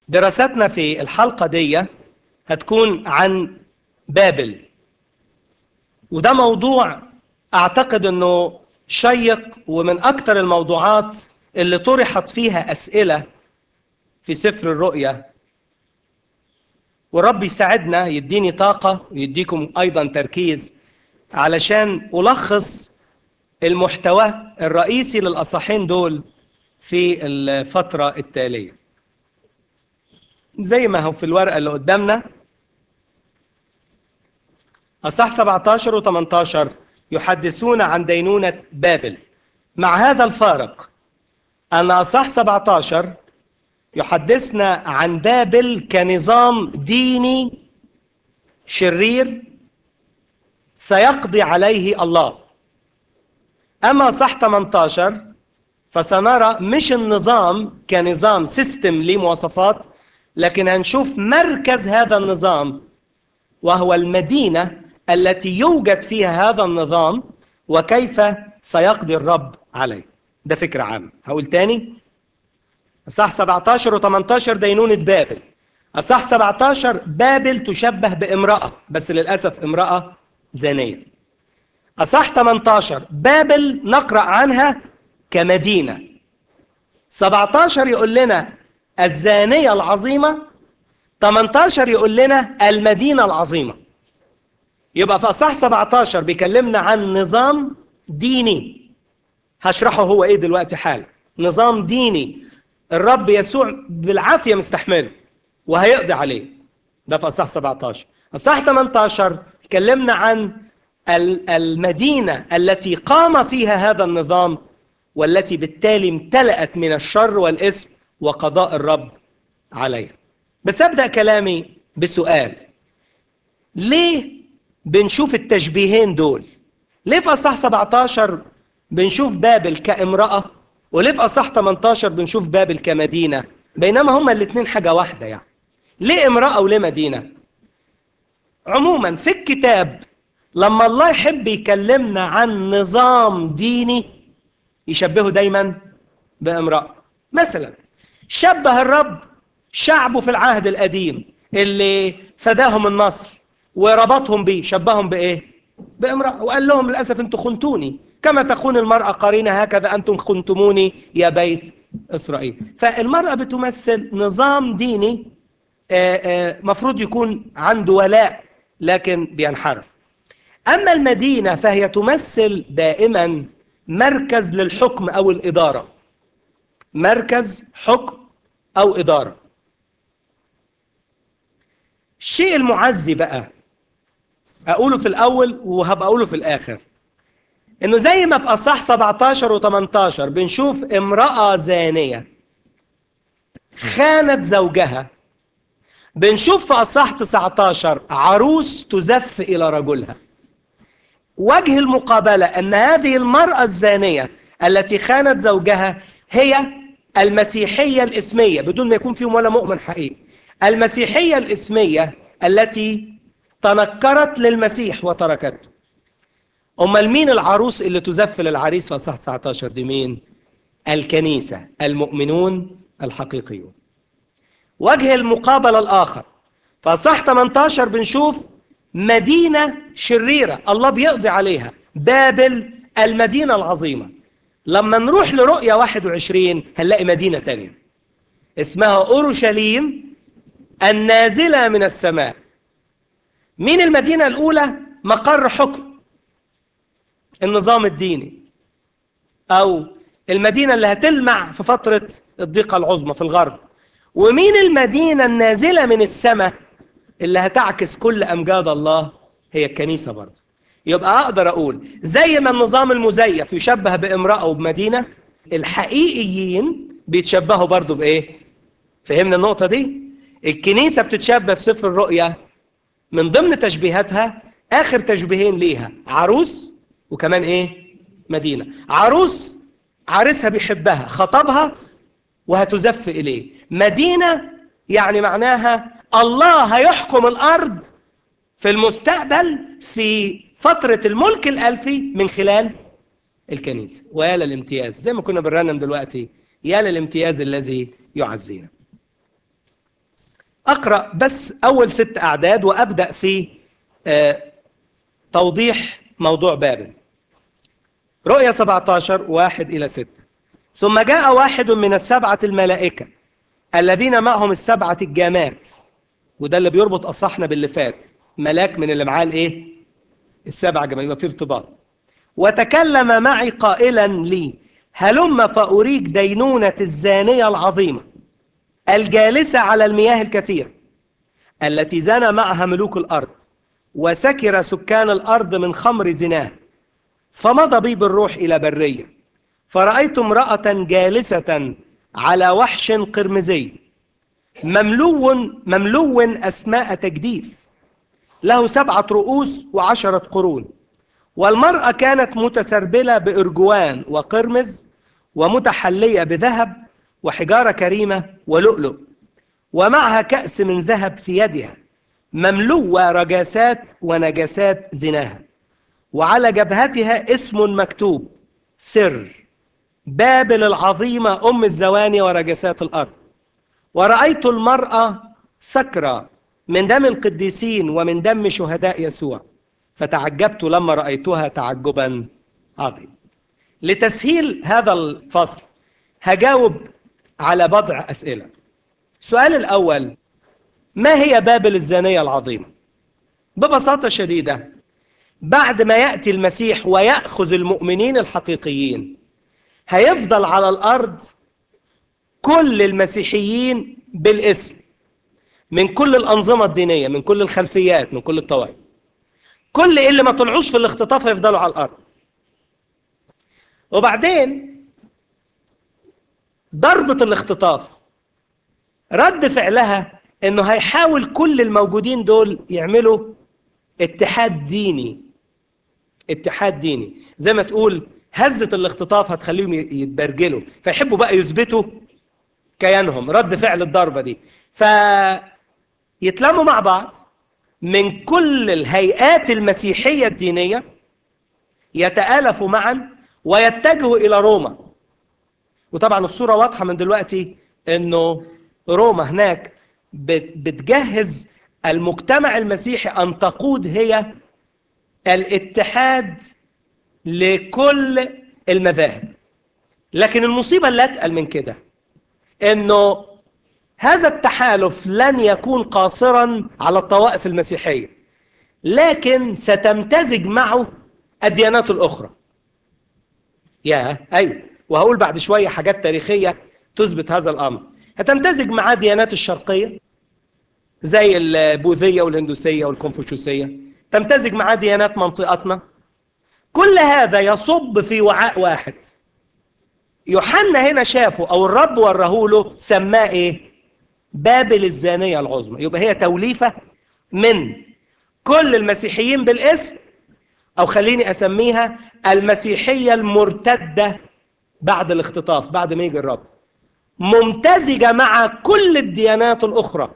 دراستنا في الحلقة دي هتكون عن بابل وده موضوع أعتقد أنه شيق ومن أكثر الموضوعات اللي طرحت فيها أسئلة في سفر الرؤيا ورب يساعدنا يديني طاقة ويديكم أيضا تركيز علشان ألخص المحتوى الرئيسي للأصحين دول في الفترة التالية زي ما هو في الورقة اللي قدامنا أصح 17 و 18 يحدثون عن دينونة بابل مع هذا الفارق أن أصح 17 يحدثنا عن بابل كنظام ديني شرير سيقضي عليه الله أما صح 18 فسنرى مش النظام كنظام سيستم ليه مواصفات لكن هنشوف مركز هذا النظام وهو المدينة التي يوجد فيها هذا النظام وكيف سيقضي الرب عليه ده فكرة عامة هقول تاني أصح 17 و 18 دينونة بابل أصح 17 بابل تشبه بامرأة بس للأسف امرأة زانية أصح 18 بابل نقرأ عنها كمدينة 17 يقول لنا الزانية العظيمة 18 يقول لنا المدينة العظيمة يبقى في أصح 17 بيكلمنا عن نظام ديني هشرحه هو ايه دلوقتي حالا نظام ديني الرب يسوع بالعافية مستحمله وهيقضي عليه ده في أصح 17 أصح 18 اتكلمنا عن المدينة التي قام فيها هذا النظام والتي بالتالي امتلأت من الشر والإثم وقضاء الرب عليها بس أبدأ كلامي بسؤال ليه بنشوف التشبيهين دول ليه في أصح 17 بنشوف بابل كامرأة وليه في أصح 18 بنشوف بابل كمدينة بينما هما الاثنين حاجة واحدة يعني ليه امرأة وليه مدينة عموما في الكتاب لما الله يحب يكلمنا عن نظام ديني يشبهه دايما بامرأة مثلا شبه الرب شعبه في العهد القديم اللي فداهم النصر وربطهم بيه شبههم بإيه بامرأة وقال لهم للأسف أنتم خنتوني كما تخون المرأة قرينة هكذا أنتم خنتموني يا بيت إسرائيل فالمرأة بتمثل نظام ديني مفروض يكون عنده ولاء لكن بينحرف أما المدينة فهي تمثل دائما مركز للحكم أو الإدارة مركز حكم أو إدارة الشيء المعزي بقى أقوله في الأول وهبقى أقوله في الآخر إنه زي ما في أصح 17 و 18 بنشوف امرأة زانية خانت زوجها بنشوف في أصح 19 عروس تزف إلى رجلها وجه المقابلة أن هذه المرأة الزانية التي خانت زوجها هي المسيحية الإسمية بدون ما يكون فيهم ولا مؤمن حقيقي المسيحية الإسمية التي تنكرت للمسيح وتركته أمال مين العروس اللي تزف للعريس في أصح 19 دي مين؟ الكنيسة المؤمنون الحقيقيون وجه المقابلة الآخر في أصح 18 بنشوف مدينة شريرة الله بيقضي عليها بابل المدينة العظيمة لما نروح لرؤية 21 هنلاقي مدينة تانية اسمها أورشليم النازلة من السماء مين المدينة الأولى؟ مقر حكم النظام الديني أو المدينة اللي هتلمع في فترة الضيقة العظمى في الغرب ومين المدينة النازلة من السماء اللي هتعكس كل أمجاد الله هي الكنيسة برضه يبقى أقدر أقول زي ما النظام المزيف يشبه بامرأة وبمدينة الحقيقيين بيتشبهوا برضه بإيه؟ فهمنا النقطة دي؟ الكنيسة بتتشبه في سفر الرؤيا من ضمن تشبيهاتها آخر تشبيهين ليها عروس وكمان إيه؟ مدينة عروس عريسها بيحبها خطبها وهتزف إليه مدينة يعني معناها الله هيحكم الأرض في المستقبل في فترة الملك الألفي من خلال الكنيسة ويا للامتياز زي ما كنا بنرنم دلوقتي يا للامتياز الذي يعزينا أقرأ بس أول ست أعداد وأبدأ في آه، توضيح موضوع بابل رؤيا 17 واحد إلى ستة ثم جاء واحد من السبعة الملائكة الذين معهم السبعة الجامات وده اللي بيربط أصحنا باللي فات ملاك من اللي معاه الإيه؟ السبعة جامات يبقى في ارتباط وتكلم معي قائلا لي هلم فأريك دينونة الزانية العظيمة الجالسة على المياه الكثيرة التي زنى معها ملوك الأرض وسكر سكان الأرض من خمر زناه فمضى بي بالروح إلى برية فرأيت امرأة جالسة على وحش قرمزي مملو مملو أسماء تجديف له سبعة رؤوس وعشرة قرون والمرأة كانت متسربلة بإرجوان وقرمز ومتحلية بذهب وحجارة كريمة ولؤلؤ ومعها كأس من ذهب في يدها مملوة رجاسات ونجاسات زناها وعلى جبهتها اسم مكتوب سر بابل العظيمة أم الزواني ورجسات الأرض ورأيت المرأة سكرة من دم القديسين ومن دم شهداء يسوع فتعجبت لما رأيتها تعجبا عظيما لتسهيل هذا الفصل هجاوب على بضع أسئلة السؤال الأول ما هي بابل الزانية العظيمة ببساطة شديدة بعد ما يأتي المسيح ويأخذ المؤمنين الحقيقيين هيفضل على الأرض كل المسيحيين بالاسم من كل الأنظمة الدينية من كل الخلفيات من كل الطوائف كل اللي ما طلعوش في الاختطاف هيفضلوا على الأرض وبعدين ضربة الاختطاف رد فعلها انه هيحاول كل الموجودين دول يعملوا اتحاد ديني اتحاد ديني زي ما تقول هزة الاختطاف هتخليهم يتبرجلوا فيحبوا بقى يثبتوا كيانهم رد فعل الضربة دي فيتلموا مع بعض من كل الهيئات المسيحية الدينية يتآلفوا معا ويتجهوا إلى روما وطبعا الصورة واضحة من دلوقتي انه روما هناك بتجهز المجتمع المسيحي ان تقود هي الاتحاد لكل المذاهب لكن المصيبة اللي اتقل من كده انه هذا التحالف لن يكون قاصرا على الطوائف المسيحية لكن ستمتزج معه الديانات الأخرى يا أيوه وهقول بعد شوية حاجات تاريخية تثبت هذا الأمر هتمتزج معاه ديانات الشرقية زي البوذية والهندوسية والكونفوشيوسية تمتزج معاه ديانات منطقتنا كل هذا يصب في وعاء واحد يوحنا هنا شافه أو الرب وراه له سماه إيه؟ بابل الزانية العظمى يبقى هي توليفة من كل المسيحيين بالاسم أو خليني أسميها المسيحية المرتدة بعد الاختطاف بعد ما يجي الرب ممتزجة مع كل الديانات الأخرى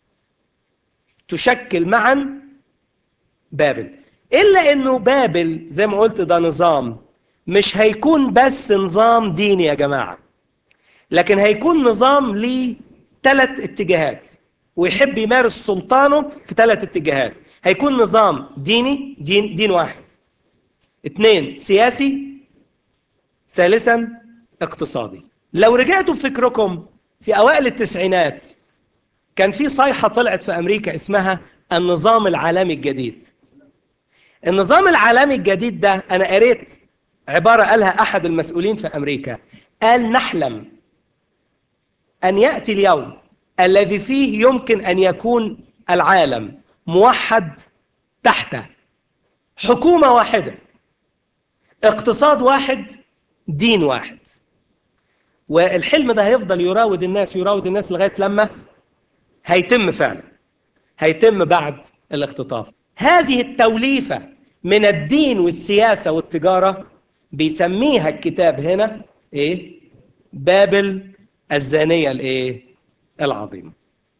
تشكل معا بابل إلا أنه بابل زي ما قلت ده نظام مش هيكون بس نظام ديني يا جماعة لكن هيكون نظام ليه ثلاث اتجاهات ويحب يمارس سلطانه في ثلاث اتجاهات هيكون نظام ديني دين, دين واحد اثنين سياسي ثالثا اقتصادي لو رجعتوا بفكركم في أوائل التسعينات كان في صيحة طلعت في أمريكا اسمها النظام العالمي الجديد النظام العالمي الجديد ده أنا قريت عبارة قالها أحد المسؤولين في أمريكا قال نحلم أن يأتي اليوم الذي فيه يمكن أن يكون العالم موحد تحت حكومة واحدة اقتصاد واحد دين واحد والحلم ده هيفضل يراود الناس يراود الناس لغاية لما هيتم فعلا هيتم بعد الاختطاف هذه التوليفة من الدين والسياسة والتجارة بيسميها الكتاب هنا ايه بابل الزانية الايه العظيمة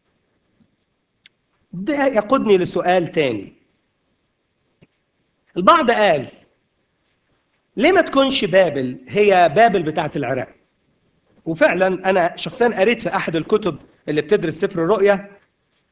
ده يقودني لسؤال تاني البعض قال ليه ما تكونش بابل هي بابل بتاعت العراق وفعلا انا شخصيا قريت في احد الكتب اللي بتدرس سفر الرؤيا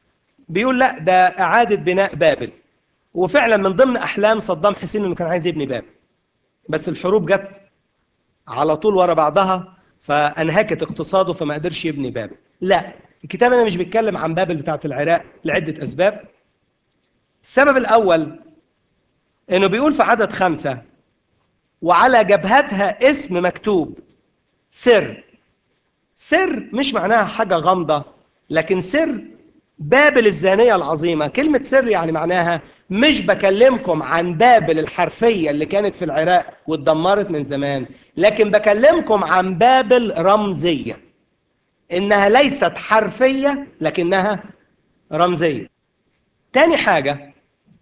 بيقول لا ده اعاده بناء بابل وفعلا من ضمن احلام صدام حسين انه كان عايز يبني بابل بس الحروب جت على طول ورا بعضها فانهكت اقتصاده فما قدرش يبني بابل لا الكتاب هنا مش بيتكلم عن بابل بتاعه العراق لعده اسباب السبب الاول انه بيقول في عدد خمسة وعلى جبهتها اسم مكتوب سر سر مش معناها حاجة غامضة لكن سر بابل الزانية العظيمة كلمة سر يعني معناها مش بكلمكم عن بابل الحرفية اللي كانت في العراق واتدمرت من زمان لكن بكلمكم عن بابل رمزية إنها ليست حرفية لكنها رمزية تاني حاجة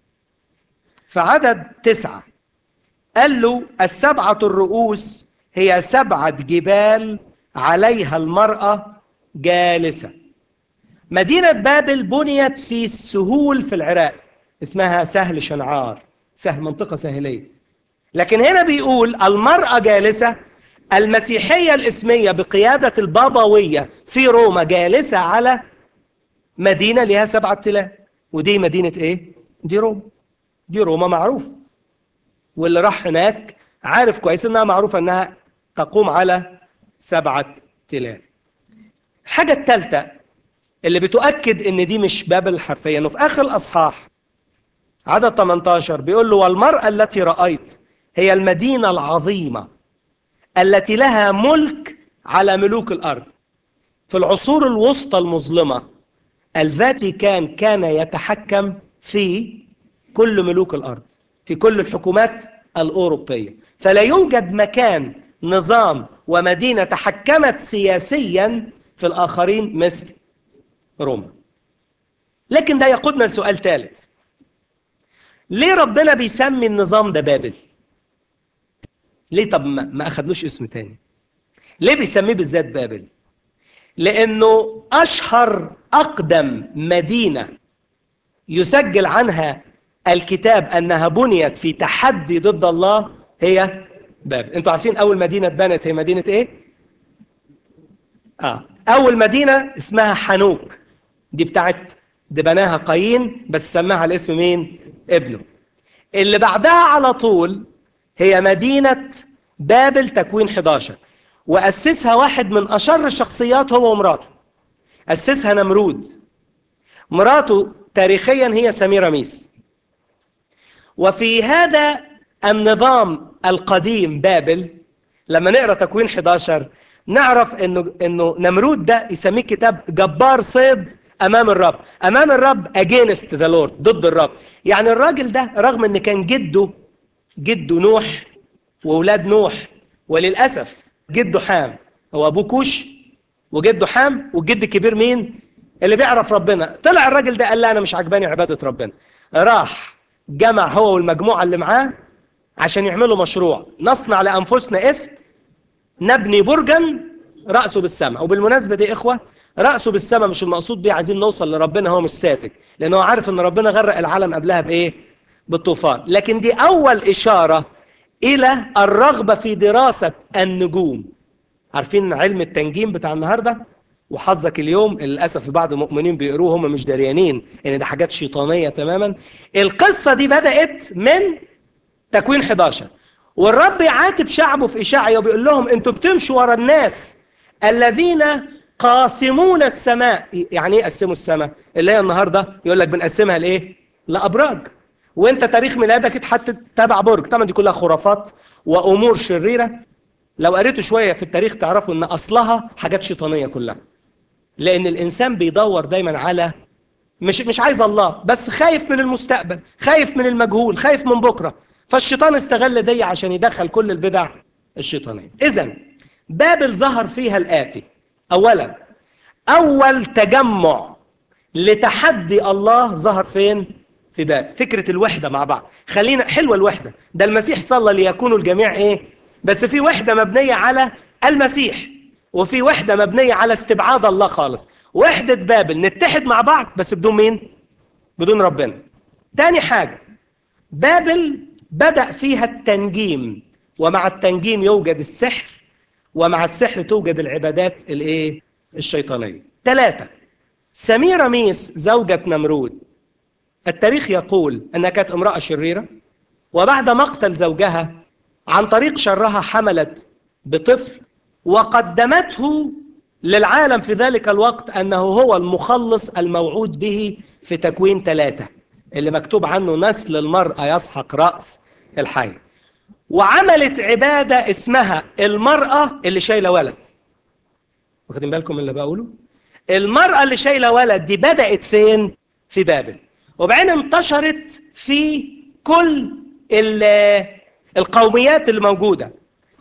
في عدد تسعة قال له السبعة الرؤوس هي سبعة جبال عليها المرأة جالسة مدينة بابل بنيت في السهول في العراق اسمها سهل شنعار سهل منطقة ساحلية لكن هنا بيقول المرأة جالسة المسيحية الإسمية بقيادة البابوية في روما جالسة على مدينة لها سبعة تلال ودي مدينة إيه؟ دي روما دي روما معروف واللي راح هناك عارف كويس انها معروفة انها تقوم على سبعة تلال الحاجة الثالثة اللي بتؤكد ان دي مش بابل الحرفية انه في اخر الاصحاح عدد 18 بيقول له والمرأة التي رأيت هي المدينة العظيمة التي لها ملك على ملوك الارض في العصور الوسطى المظلمة الفاتيكان كان يتحكم في كل ملوك الارض في كل الحكومات الاوروبيه فلا يوجد مكان نظام ومدينه تحكمت سياسيا في الاخرين مثل روما لكن ده يقودنا لسؤال ثالث ليه ربنا بيسمي النظام ده بابل ليه طب ما, ما اخدلوش اسم تاني ليه بيسميه بالذات بابل لانه اشهر اقدم مدينه يسجل عنها الكتاب انها بنيت في تحدي ضد الله هي بابل انتوا عارفين اول مدينه اتبنت هي مدينه ايه اه اول مدينه اسمها حنوك دي بتاعت دي بناها قايين بس سماها على اسم مين ابنه اللي بعدها على طول هي مدينه بابل تكوين 11 واسسها واحد من اشر الشخصيات هو ومراته اسسها نمرود مراته تاريخيا هي سميراميس وفي هذا النظام القديم بابل لما نقرا تكوين 11 نعرف انه انه نمرود ده يسميه كتاب جبار صيد امام الرب امام الرب اجينست ذا لورد ضد الرب يعني الراجل ده رغم ان كان جده جده نوح واولاد نوح وللاسف جده حام هو ابوه كوش وجده حام والجد الكبير مين اللي بيعرف ربنا طلع الراجل ده قال لا انا مش عجباني عباده ربنا راح جمع هو والمجموعه اللي معاه عشان يعملوا مشروع نصنع لانفسنا اسم نبني برجا راسه بالسماء وبالمناسبه دي اخوه راسه بالسماء مش المقصود بيه عايزين نوصل لربنا هو مش ساذج لان هو عارف ان ربنا غرق العالم قبلها بايه بالطوفان لكن دي اول اشاره الى الرغبه في دراسه النجوم عارفين علم التنجيم بتاع النهارده وحظك اليوم للاسف في بعض المؤمنين بيقروه هم مش دريانين ان ده حاجات شيطانيه تماما القصه دي بدات من تكوين 11 والرب يعاتب شعبه في اشعيا وبيقول لهم انتوا بتمشوا ورا الناس الذين قاسمون السماء يعني ايه قسموا السماء اللي هي النهارده يقول لك بنقسمها لايه لابراج وانت تاريخ ميلادك اتحط تبع برج طبعا دي كلها خرافات وامور شريره لو قريتوا شويه في التاريخ تعرفوا ان اصلها حاجات شيطانيه كلها لان الانسان بيدور دايما على مش مش عايز الله بس خايف من المستقبل خايف من المجهول خايف من بكره فالشيطان استغل دي عشان يدخل كل البدع الشيطانيه اذا بابل ظهر فيها الاتي اولا اول تجمع لتحدي الله ظهر فين في بابل فكره الوحده مع بعض خلينا حلوه الوحده ده المسيح صلى ليكونوا الجميع ايه بس في وحده مبنيه على المسيح وفي وحده مبنيه على استبعاد الله خالص وحده بابل نتحد مع بعض بس بدون مين بدون ربنا تاني حاجه بابل بدا فيها التنجيم ومع التنجيم يوجد السحر ومع السحر توجد العبادات الايه الشيطانيه ثلاثه سميرة ميس زوجة نمرود التاريخ يقول أنها كانت امرأة شريرة وبعد مقتل زوجها عن طريق شرها حملت بطفل وقدمته للعالم في ذلك الوقت أنه هو المخلص الموعود به في تكوين ثلاثة اللي مكتوب عنه نسل المرأة يسحق رأس الحي وعملت عبادة اسمها المرأة اللي شايلة ولد واخدين بالكم من اللي بقوله المرأة اللي شايلة ولد دي بدأت فين في بابل وبعدين انتشرت في كل القوميات اللي موجودة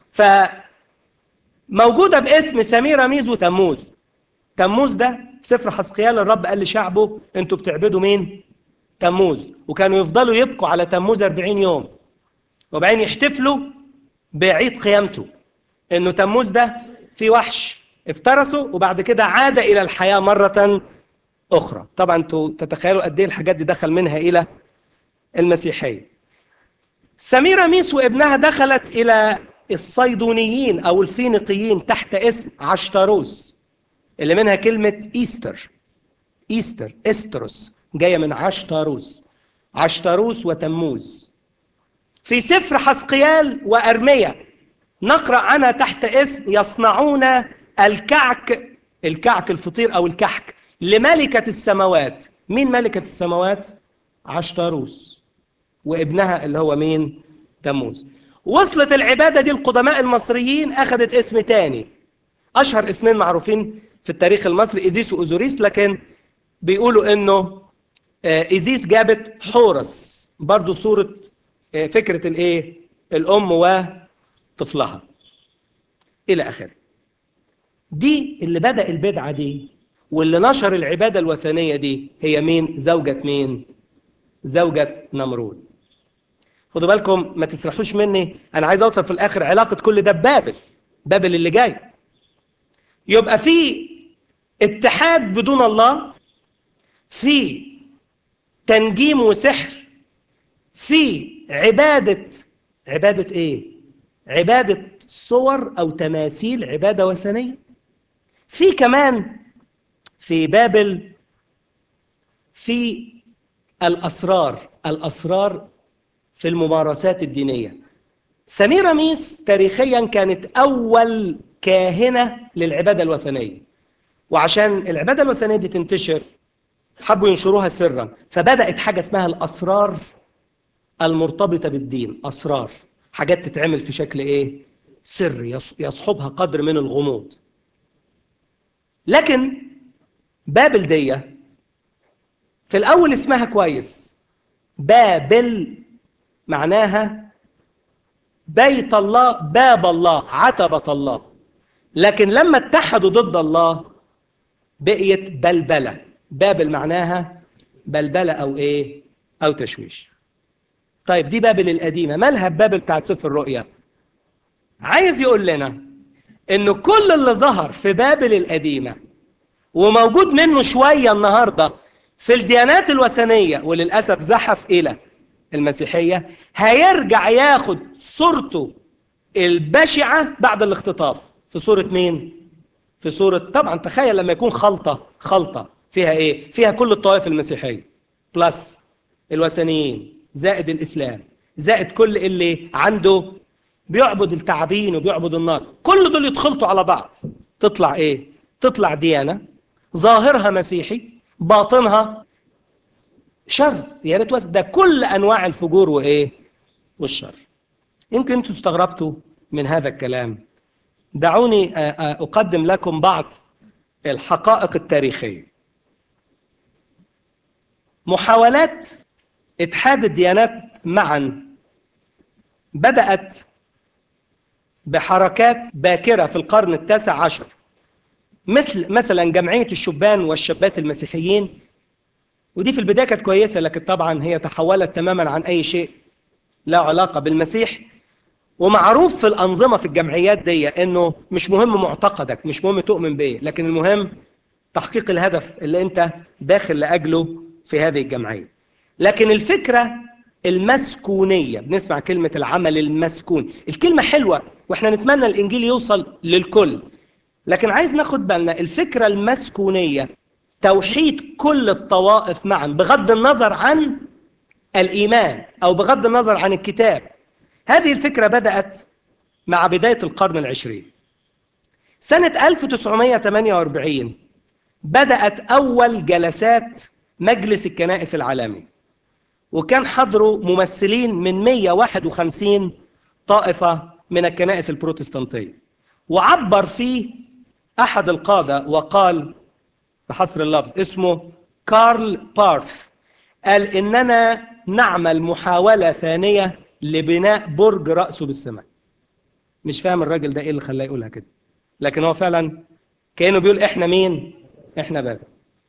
فموجودة باسم سميرة ميز وتموز تموز ده في سفر حسقيال الرب قال لشعبه انتوا بتعبدوا مين تموز وكانوا يفضلوا يبكوا على تموز 40 يوم وبعدين يحتفلوا بعيد قيامته انه تموز ده في وحش افترسه وبعد كده عاد الى الحياه مره اخرى طبعا انتوا تتخيلوا قد ايه الحاجات دي دخل منها الى المسيحيه سميرة ميس وابنها دخلت الى الصيدونيين او الفينيقيين تحت اسم عشتروس اللي منها كلمه ايستر ايستر استروس جايه من عشتروس عشتروس وتموز في سفر حسقيال وأرمية نقرأ عنها تحت اسم يصنعون الكعك الكعك الفطير أو الكحك لملكة السماوات مين ملكة السماوات؟ عشتروس وابنها اللي هو مين؟ تموز وصلت العبادة دي القدماء المصريين أخذت اسم تاني أشهر اسمين معروفين في التاريخ المصري إيزيس وأوزوريس لكن بيقولوا إنه إيزيس جابت حورس برضو صورة فكرة الايه الام وطفلها الى اخره دي اللي بدأ البدعة دي واللي نشر العبادة الوثنية دي هي مين زوجة مين زوجة نمرود خدوا بالكم ما تسرحوش مني انا عايز اوصل في الاخر علاقة كل ده ببابل بابل اللي جاي يبقى في اتحاد بدون الله في تنجيم وسحر في عبادة عبادة ايه؟ عبادة صور او تماثيل عبادة وثنية في كمان في بابل في الأسرار الأسرار في الممارسات الدينية سميرة ميس تاريخيا كانت أول كاهنة للعبادة الوثنية وعشان العبادة الوثنية دي تنتشر حبوا ينشروها سرا فبدأت حاجة اسمها الأسرار المرتبطة بالدين أسرار حاجات تتعمل في شكل إيه؟ سر يصحبها قدر من الغموض لكن بابل دي في الأول اسمها كويس بابل معناها بيت الله باب الله عتبة الله لكن لما اتحدوا ضد الله بقيت بلبلة بابل معناها بلبلة أو إيه أو تشويش طيب دي بابل القديمة مالها بابل بتاعت سفر الرؤيا عايز يقول لنا انه كل اللي ظهر في بابل القديمة وموجود منه شوية النهاردة في الديانات الوثنية وللأسف زحف إلى المسيحية هيرجع ياخد صورته البشعة بعد الاختطاف في صورة مين؟ في صورة طبعا تخيل لما يكون خلطة خلطة فيها ايه؟ فيها كل الطوائف المسيحية بلس الوثنيين زائد الإسلام زائد كل اللي عنده بيعبد التعابين وبيعبد النار كل دول يتخلطوا على بعض تطلع ايه؟ تطلع ديانة ظاهرها مسيحي باطنها شر يا ريت ده كل انواع الفجور وايه والشر يمكن انتوا استغربتوا من هذا الكلام دعوني اقدم لكم بعض الحقائق التاريخيه محاولات اتحاد الديانات معا بدات بحركات باكره في القرن التاسع عشر مثل مثلا جمعيه الشبان والشابات المسيحيين ودي في البدايه كانت كويسه لكن طبعا هي تحولت تماما عن اي شيء له علاقه بالمسيح ومعروف في الانظمه في الجمعيات دي انه مش مهم معتقدك مش مهم تؤمن بايه لكن المهم تحقيق الهدف اللي انت داخل لاجله في هذه الجمعيه لكن الفكره المسكونيه بنسمع كلمه العمل المسكون الكلمه حلوه واحنا نتمنى الانجيل يوصل للكل لكن عايز ناخد بالنا الفكره المسكونيه توحيد كل الطوائف معا بغض النظر عن الإيمان أو بغض النظر عن الكتاب هذه الفكرة بدأت مع بداية القرن العشرين سنة 1948 بدأت أول جلسات مجلس الكنائس العالمي وكان حضروا ممثلين من 151 طائفة من الكنائس البروتستانتية وعبر فيه أحد القادة وقال بحصر اللفظ اسمه كارل بارث قال إننا نعمل محاولة ثانية لبناء برج رأسه بالسماء مش فاهم الراجل ده إيه اللي خلاه يقولها كده لكن هو فعلا كأنه بيقول إحنا مين إحنا بابل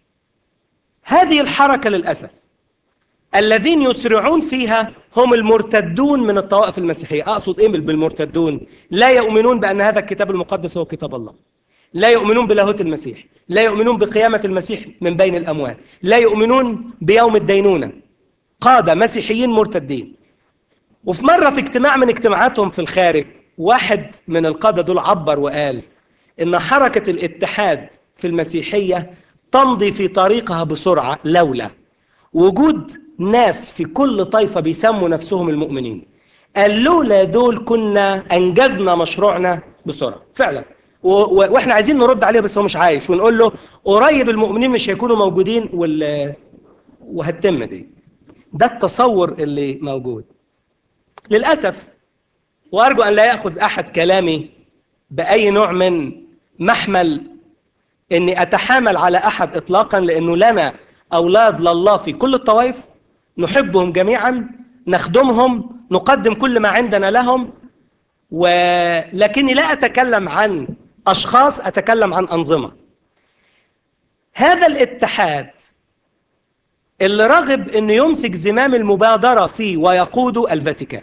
هذه الحركة للأسف الذين يسرعون فيها هم المرتدون من الطوائف المسيحية أقصد إيه بالمرتدون لا يؤمنون بأن هذا الكتاب المقدس هو كتاب الله لا يؤمنون بلاهوت المسيح لا يؤمنون بقيامة المسيح من بين الأموات لا يؤمنون بيوم الدينونة قادة مسيحيين مرتدين وفي مرة في اجتماع من اجتماعاتهم في الخارج واحد من القادة دول عبر وقال إن حركة الاتحاد في المسيحية تمضي في طريقها بسرعة لولا وجود ناس في كل طائفة بيسموا نفسهم المؤمنين قال لولا دول كنا أنجزنا مشروعنا بسرعة فعلا و... و... واحنا عايزين نرد عليه بس هو مش عايش ونقول له قريب المؤمنين مش هيكونوا موجودين وال... وهتتم دي ده التصور اللي موجود للأسف وأرجو أن لا يأخذ أحد كلامي بأي نوع من محمل أني أتحامل على أحد إطلاقا لأنه لنا أولاد لله في كل الطوائف نحبهم جميعا نخدمهم نقدم كل ما عندنا لهم ولكني لا أتكلم عن أشخاص أتكلم عن أنظمة هذا الاتحاد اللي رغب أنه يمسك زمام المبادرة فيه ويقوده الفاتيكان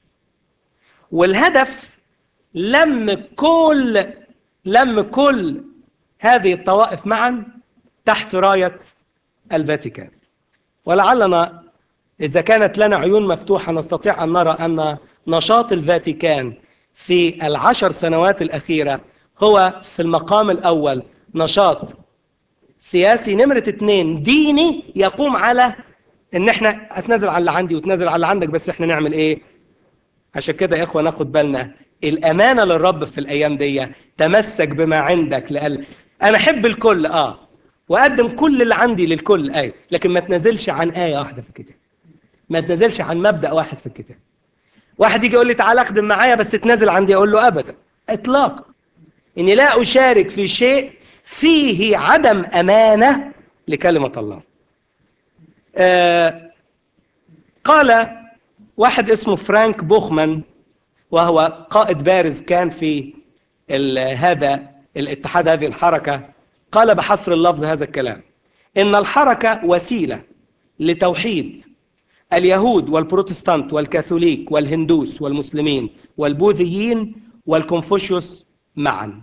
والهدف لم كل لم كل هذه الطوائف معا تحت راية الفاتيكان ولعلنا إذا كانت لنا عيون مفتوحة نستطيع أن نرى أن نشاط الفاتيكان في العشر سنوات الأخيرة هو في المقام الأول نشاط سياسي نمرة اتنين ديني يقوم على ان احنا هتنزل على اللي عندي وتنزل على اللي عندك بس احنا نعمل ايه عشان كده يا اخوة ناخد بالنا الامانة للرب في الايام دي تمسك بما عندك لأل انا احب الكل اه واقدم كل اللي عندي للكل ايه لكن ما تنزلش عن ايه واحدة في الكتاب ما تنزلش عن مبدأ واحد في الكتاب واحد يجي يقول لي تعالى اخدم معايا بس تنزل عندي اقول له ابدا اطلاقا اني لا اشارك في شيء فيه عدم امانه لكلمه الله آه قال واحد اسمه فرانك بوخمان وهو قائد بارز كان في هذا الاتحاد هذه الحركه قال بحصر اللفظ هذا الكلام ان الحركه وسيله لتوحيد اليهود والبروتستانت والكاثوليك والهندوس والمسلمين والبوذيين والكونفوشيوس معا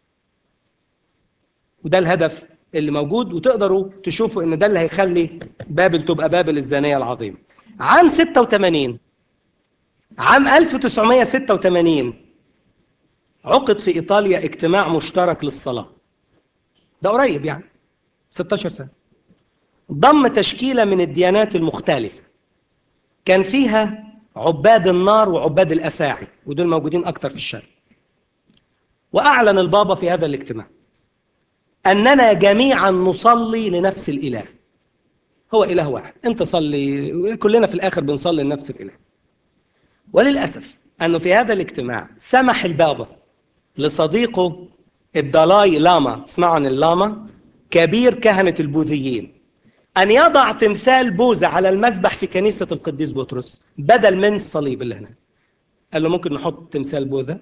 وده الهدف اللي موجود وتقدروا تشوفوا ان ده اللي هيخلي بابل تبقى بابل الزانية العظيمة عام 86 عام 1986 عقد في إيطاليا اجتماع مشترك للصلاة ده قريب يعني 16 سنة ضم تشكيلة من الديانات المختلفة كان فيها عباد النار وعباد الأفاعي ودول موجودين أكتر في الشرق وأعلن البابا في هذا الاجتماع أننا جميعا نصلي لنفس الإله هو إله واحد أنت صلي كلنا في الآخر بنصلي لنفس الإله وللأسف أنه في هذا الاجتماع سمح البابا لصديقه الدالاي لاما اسمعوا عن اللاما كبير كهنة البوذيين أن يضع تمثال بوذا على المسبح في كنيسة القديس بطرس بدل من الصليب اللي هنا قال له ممكن نحط تمثال بوذا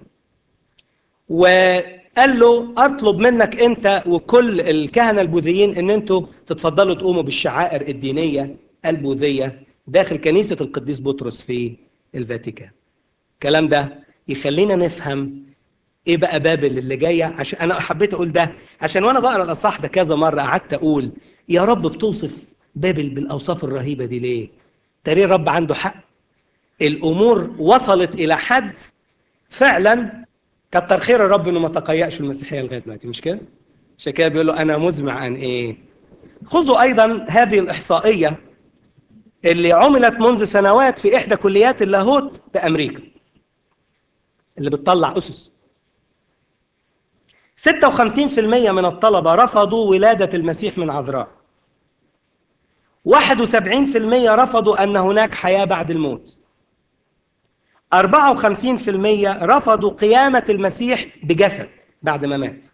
وقال له أطلب منك أنت وكل الكهنة البوذيين أن أنتوا تتفضلوا تقوموا بالشعائر الدينية البوذية داخل كنيسة القديس بطرس في الفاتيكان الكلام ده يخلينا نفهم ايه بقى بابل اللي جايه عشان انا حبيت اقول ده عشان وانا بقرا الاصح ده كذا مره قعدت اقول يا رب بتوصف بابل بالاوصاف الرهيبه دي ليه؟ ترى الرب عنده حق الامور وصلت الى حد فعلا كتر خير الرب انه ما تقيأش المسيحيه لغايه دلوقتي مش كده؟ عشان كده بيقول له انا مزمع ان ايه؟ خذوا أيضا هذه الإحصائية اللي عملت منذ سنوات في إحدى كليات اللاهوت في أمريكا اللي بتطلع أسس 56% من الطلبة رفضوا ولادة المسيح من عذراء 71% رفضوا أن هناك حياة بعد الموت 54% رفضوا قيامة المسيح بجسد بعد ما مات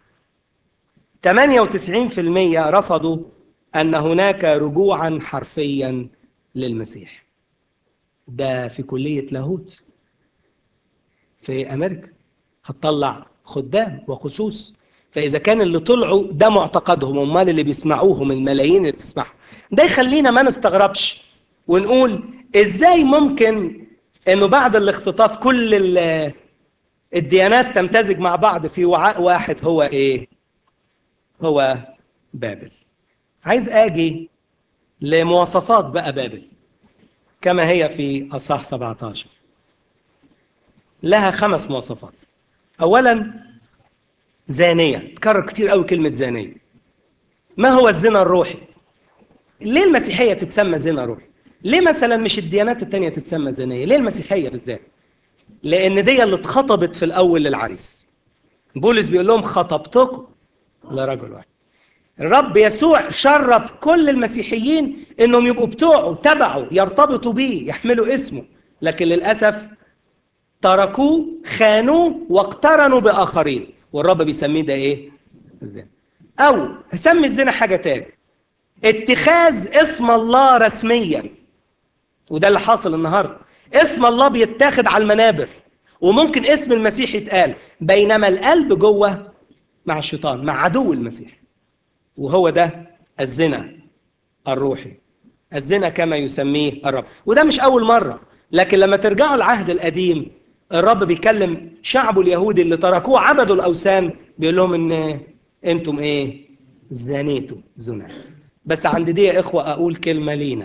98% رفضوا أن هناك رجوعا حرفيا للمسيح ده في كلية لاهوت في أمريكا هتطلع خدام وخصوص فإذا كان اللي طلعوا ده معتقدهم أمال اللي بيسمعوهم الملايين اللي بتسمعهم ده يخلينا ما نستغربش ونقول إزاي ممكن إنه بعد الاختطاف كل الديانات تمتزج مع بعض في وعاء واحد هو إيه؟ هو بابل عايز آجي لمواصفات بقى بابل كما هي في أصح 17 لها خمس مواصفات أولا زانية تكرر كتير قوي كلمة زانية ما هو الزنا الروحي ليه المسيحية تتسمى زنا روحي ليه مثلا مش الديانات التانية تتسمى زانية ليه المسيحية بالذات لأن دي اللي اتخطبت في الأول للعريس بولس بيقول لهم خطبتكم لرجل واحد الرب يسوع شرف كل المسيحيين انهم يبقوا بتوعه تبعه يرتبطوا بيه يحملوا اسمه لكن للاسف تركوه خانوه واقترنوا باخرين والرب بيسميه ده ايه الزنا او هسمي الزنا حاجه تاني اتخاذ اسم الله رسميا وده اللي حاصل النهارده اسم الله بيتاخد على المنابر وممكن اسم المسيح يتقال بينما القلب جوه مع الشيطان مع عدو المسيح وهو ده الزنا الروحي الزنا كما يسميه الرب وده مش أول مرة لكن لما ترجعوا العهد القديم الرب بيكلم شعبه اليهودي اللي تركوه عبدوا الأوثان بيقول لهم إن أنتم إيه زانيتوا زنا بس عند دي يا إخوة أقول كلمة لينا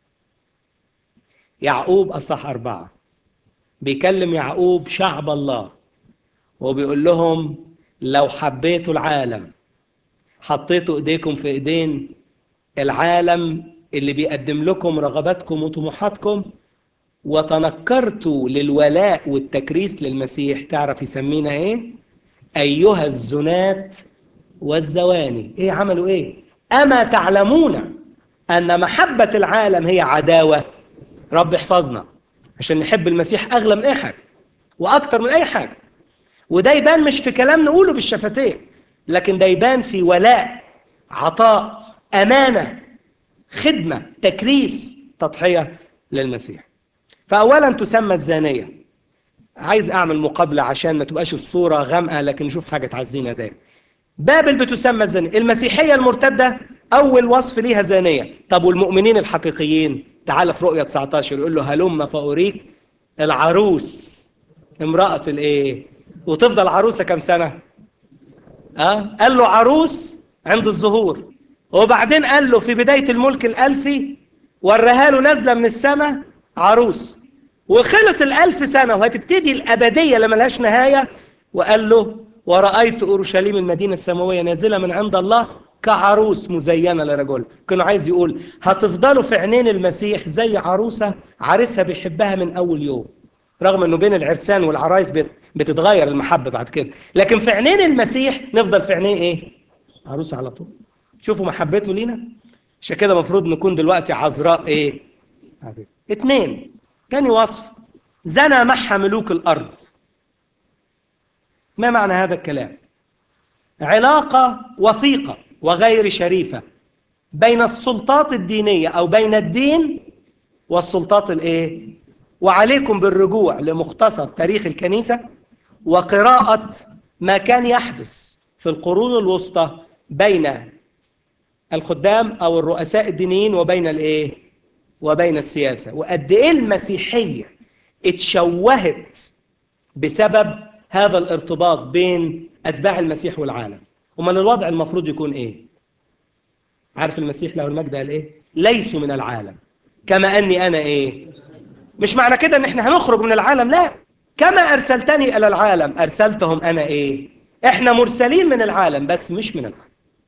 يعقوب أصح أربعة بيكلم يعقوب شعب الله وبيقول لهم لو حبيتوا العالم حطيتوا ايديكم في ايدين العالم اللي بيقدم لكم رغباتكم وطموحاتكم وتنكرتوا للولاء والتكريس للمسيح تعرف يسمينا ايه ايها الزنات والزواني ايه عملوا ايه اما تعلمون ان محبة العالم هي عداوة رب احفظنا عشان نحب المسيح اغلى من اي حاجة واكتر من اي حاجة وده يبان مش في كلام نقوله بالشفتين لكن ده يبان في ولاء عطاء أمانة خدمة تكريس تضحية للمسيح فأولا تسمى الزانية عايز أعمل مقابلة عشان ما تبقاش الصورة غامقة لكن نشوف حاجة تعزينا ده بابل بتسمى الزانية المسيحية المرتدة أول وصف ليها زانية طب والمؤمنين الحقيقيين تعال في رؤية 19 يقول له هلم فأريك العروس امرأة الإيه وتفضل عروسة كم سنة أه؟ قال له عروس عند الظهور وبعدين قال له في بداية الملك الألفي وريها له نازلة من السماء عروس وخلص الألف سنة وهتبتدي الأبدية اللي ملهاش نهاية وقال له ورأيت أورشليم المدينة السماوية نازلة من عند الله كعروس مزينة لرجل كانوا عايز يقول هتفضلوا في عينين المسيح زي عروسة عريسها بيحبها من أول يوم رغم انه بين العرسان والعرايس بتتغير المحبه بعد كده لكن في عينين المسيح نفضل في عينيه ايه عروسه على طول شوفوا محبته لينا عشان كده المفروض نكون دلوقتي عذراء ايه اتنين تاني وصف زنى معها ملوك الارض ما معنى هذا الكلام علاقه وثيقه وغير شريفه بين السلطات الدينيه او بين الدين والسلطات الايه وعليكم بالرجوع لمختصر تاريخ الكنيسة وقراءة ما كان يحدث في القرون الوسطى بين الخدام أو الرؤساء الدينيين وبين الإيه؟ وبين السياسة وقد إيه المسيحية اتشوهت بسبب هذا الارتباط بين أتباع المسيح والعالم أمال الوضع المفروض يكون إيه؟ عارف المسيح له المجد قال إيه؟ ليسوا من العالم كما أني أنا إيه؟ مش معنى كده ان احنا هنخرج من العالم لا كما ارسلتني الى العالم ارسلتهم انا ايه احنا مرسلين من العالم بس مش من العالم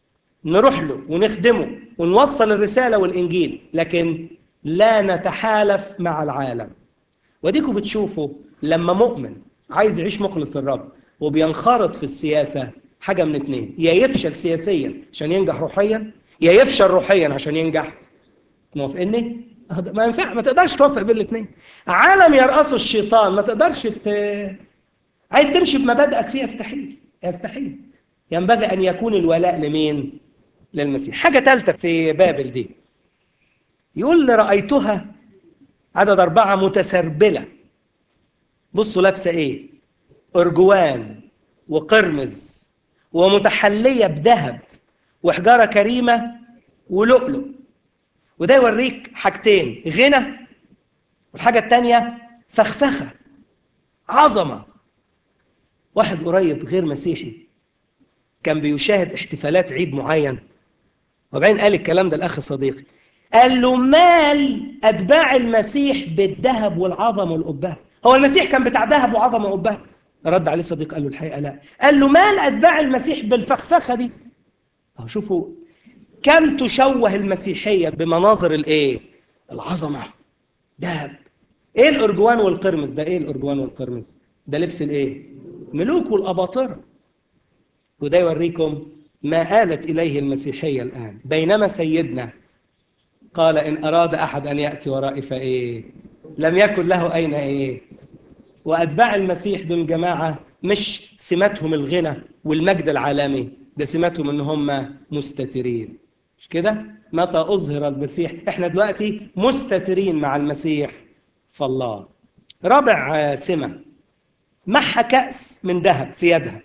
نروح له ونخدمه ونوصل الرسالة والإنجيل لكن لا نتحالف مع العالم وديكوا بتشوفوا لما مؤمن عايز يعيش مخلص للرب وبينخرط في السياسة حاجة من اتنين يا يفشل سياسيا عشان ينجح روحيا يا يفشل روحيا عشان ينجح موافقني؟ ما ينفع ما تقدرش توفق بين الاثنين عالم يرأسه الشيطان ما تقدرش ت... عايز تمشي بمبادئك فيه يستحيل يستحيل ينبغي أن يكون الولاء لمين؟ للمسيح حاجة ثالثة في بابل دي يقول رأيتها عدد أربعة متسربلة بصوا لابسة إيه؟ أرجوان وقرمز ومتحلية بذهب وحجارة كريمة ولؤلؤ وده يوريك حاجتين غنى والحاجة التانية فخفخة عظمة واحد قريب غير مسيحي كان بيشاهد احتفالات عيد معين وبعدين قال الكلام ده الأخ صديقي قال له مال أتباع المسيح بالذهب والعظم والأبهة هو المسيح كان بتاع ذهب وعظم وأبهة رد عليه صديق قال له الحقيقة لا قال له مال أتباع المسيح بالفخفخة دي أهو شوفوا كم تشوه المسيحية بمناظر الايه العظمة ذهب ايه الارجوان والقرمز ده ايه الارجوان والقرمز ده لبس الايه ملوك والاباطرة وده يوريكم ما آلت إليه المسيحية الآن بينما سيدنا قال إن أراد أحد أن يأتي ورائي فإيه لم يكن له أين إيه وأتباع المسيح دول جماعة مش سماتهم الغنى والمجد العالمي ده سماتهم إن هم مستترين مش كده متى أظهر المسيح احنا دلوقتي مستترين مع المسيح فالله رابع سمة معها كأس من ذهب في يدها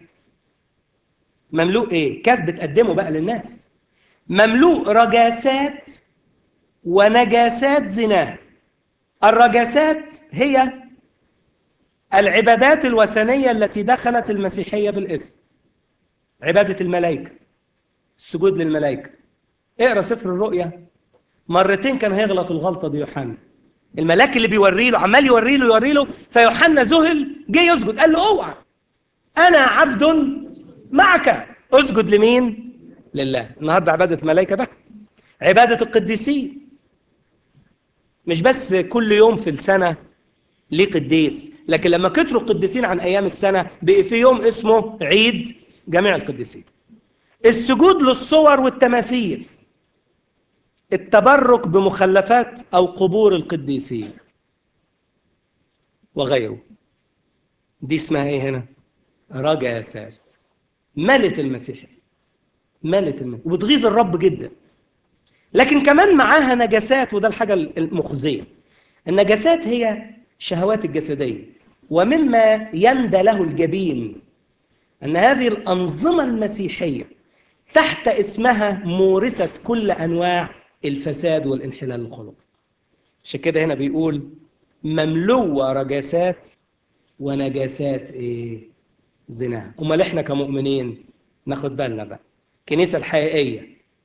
مملوء ايه كاس بتقدمه بقى للناس مملوء رجاسات ونجاسات زناه الرجاسات هي العبادات الوثنية التي دخلت المسيحية بالاسم عبادة الملائكة السجود للملائكة اقرا سفر الرؤيا مرتين كان هيغلط الغلطة دي يوحنا الملاك اللي بيوري له عمال يوري له يوري له فيوحنا ذهل جه يسجد قال له اوعى انا عبد معك اسجد لمين لله النهارده عباده الملائكه ده عباده القديسين مش بس كل يوم في السنه ليه قديس لكن لما كتروا القديسين عن ايام السنه بقى في يوم اسمه عيد جميع القديسين السجود للصور والتماثيل التبرك بمخلفات او قبور القديسين وغيره دي اسمها ايه هنا رجاسات ملت المسيح ملت المسيح وبتغيظ الرب جدا لكن كمان معاها نجاسات وده الحاجة المخزية النجاسات هي شهوات الجسدية ومما يندى له الجبين أن هذه الأنظمة المسيحية تحت اسمها مورثة كل أنواع الفساد والانحلال الخلقي عشان كده هنا بيقول مملوة رجاسات ونجاسات ايه زنا امال احنا كمؤمنين ناخد بالنا بقى الكنيسه الحقيقيه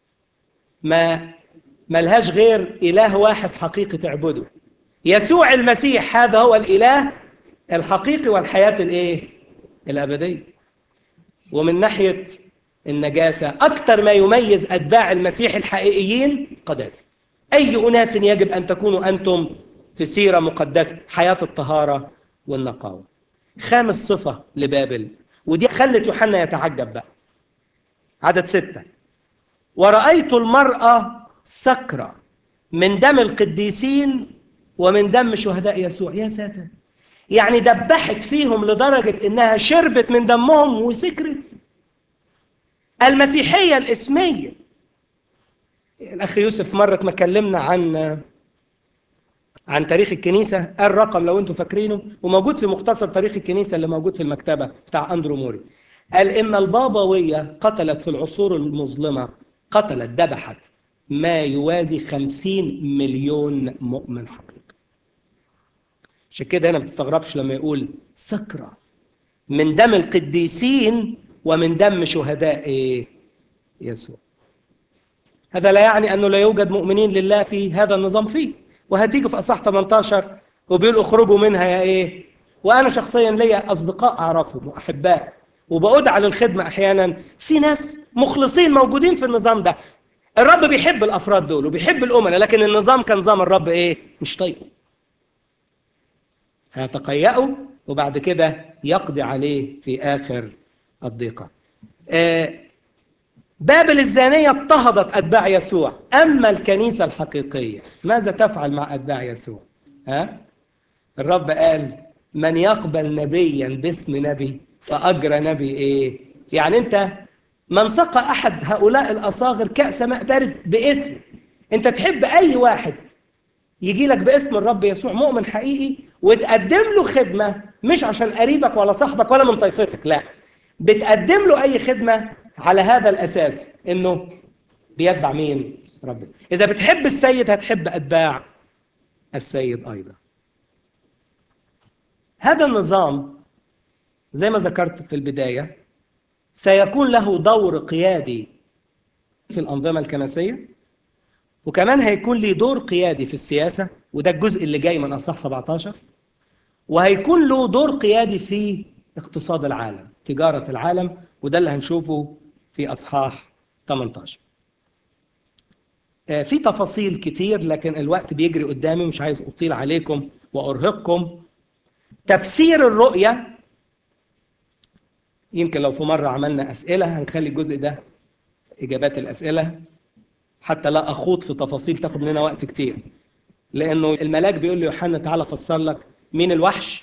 ما ملهاش غير اله واحد حقيقي تعبده يسوع المسيح هذا هو الاله الحقيقي والحياه الايه الابديه ومن ناحيه النجاسه اكثر ما يميز اتباع المسيح الحقيقيين قداسه اي اناس يجب ان تكونوا انتم في سيره مقدسه حياه الطهاره والنقاوه خامس صفة لبابل ودي خلت يوحنا يتعجب بقى عدد ستة ورأيت المرأة سكرة من دم القديسين ومن دم شهداء يسوع يا ساتر يعني دبحت فيهم لدرجة إنها شربت من دمهم وسكرت المسيحية الإسمية الأخ يوسف مرة ما كلمنا عن عن تاريخ الكنيسة الرقم لو انتم فاكرينه وموجود في مختصر تاريخ الكنيسة اللي موجود في المكتبة بتاع أندرو موري قال إن البابوية قتلت في العصور المظلمة قتلت ذبحت ما يوازي خمسين مليون مؤمن حقيقي عشان كده هنا ما تستغربش لما يقول سكرة من دم القديسين ومن دم شهداء إيه؟ يسوع هذا لا يعني أنه لا يوجد مؤمنين لله في هذا النظام فيه وهتيجي في اصح 18 وبيقول اخرجوا منها يا ايه وانا شخصيا ليا اصدقاء اعرفهم واحباء وبأدعى للخدمة أحيانا في ناس مخلصين موجودين في النظام ده الرب بيحب الأفراد دول وبيحب الأمناء لكن النظام كنظام الرب إيه مش طايقه هيتقيأوا وبعد كده يقضي عليه في آخر الضيقة آه بابل الزانية اضطهدت أتباع يسوع أما الكنيسة الحقيقية ماذا تفعل مع أتباع يسوع ها؟ الرب قال من يقبل نبيا باسم نبي فأجر نبي إيه يعني أنت من سقى أحد هؤلاء الأصاغر كأس ماء بارد باسم أنت تحب أي واحد يجي لك باسم الرب يسوع مؤمن حقيقي وتقدم له خدمة مش عشان قريبك ولا صاحبك ولا من طائفتك لا بتقدم له أي خدمة على هذا الأساس إنه بيتبع مين؟ ربنا إذا بتحب السيد هتحب أتباع السيد أيضا هذا النظام زي ما ذكرت في البداية سيكون له دور قيادي في الأنظمة الكنسية وكمان هيكون ليه دور قيادي في السياسة وده الجزء اللي جاي من أصح 17 وهيكون له دور قيادي في اقتصاد العالم تجارة العالم وده اللي هنشوفه في أصحاح 18 في تفاصيل كتير لكن الوقت بيجري قدامي مش عايز أطيل عليكم وأرهقكم تفسير الرؤية يمكن لو في مرة عملنا أسئلة هنخلي الجزء ده إجابات الأسئلة حتى لا أخوض في تفاصيل تاخد مننا وقت كتير لأنه الملاك بيقول له يوحنا تعالى فسر لك مين الوحش